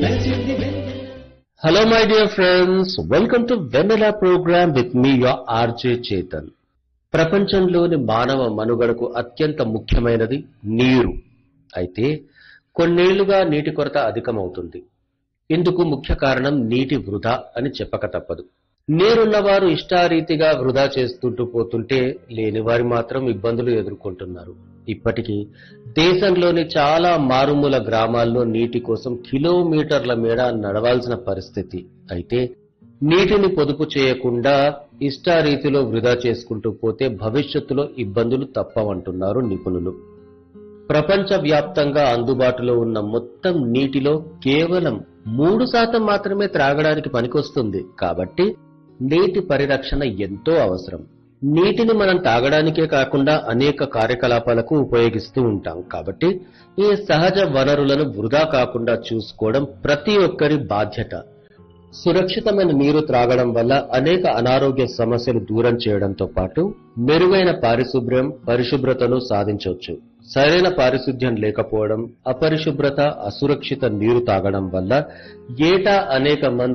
Hello, my dear friends. Welcome to Vanilla program with me, your RJ Chetan. ప్రపంచంలోని మానవ మనుగడకు అత్యంత ముఖ్యమైనది నీరు అయితే కొన్నేళ్లుగా నీటి కొరత అధికమవుతుంది ఇందుకు ముఖ్య కారణం నీటి వృధా అని చెప్పక తప్పదు నీరున్నవారు ఇష్టారీతిగా వృధా చేస్తుంటూ పోతుంటే లేని వారు మాత్రం ఇబ్బందులు ఎదుర్కొంటున్నారు ఇప్పటికీ దేశంలోని చాలా మారుమూల గ్రామాల్లో నీటి కోసం కిలోమీటర్ల మేడ నడవాల్సిన పరిస్థితి అయితే నీటిని పొదుపు చేయకుండా ఇష్టారీతిలో వృధా చేసుకుంటూ పోతే భవిష్యత్తులో ఇబ్బందులు తప్పవంటున్నారు నిపుణులు ప్రపంచవ్యాప్తంగా అందుబాటులో ఉన్న మొత్తం నీటిలో కేవలం మూడు శాతం మాత్రమే త్రాగడానికి పనికొస్తుంది కాబట్టి నీటి పరిరక్షణ ఎంతో అవసరం నీటిని మనం తాగడానికే కాకుండా అనేక కార్యకలాపాలకు ఉపయోగిస్తూ ఉంటాం కాబట్టి ఈ సహజ వనరులను వృధా కాకుండా చూసుకోవడం ప్రతి ఒక్కరి బాధ్యత సురక్షితమైన నీరు త్రాగడం వల్ల అనేక అనారోగ్య సమస్యలు దూరం చేయడంతో పాటు మెరుగైన పారిశుభ్రం పరిశుభ్రతను సాధించవచ్చు సరైన పారిశుధ్యం లేకపోవడం అపరిశుభ్రత అసురక్షిత నీరు తాగడం వల్ల ఏటా అనేక మంది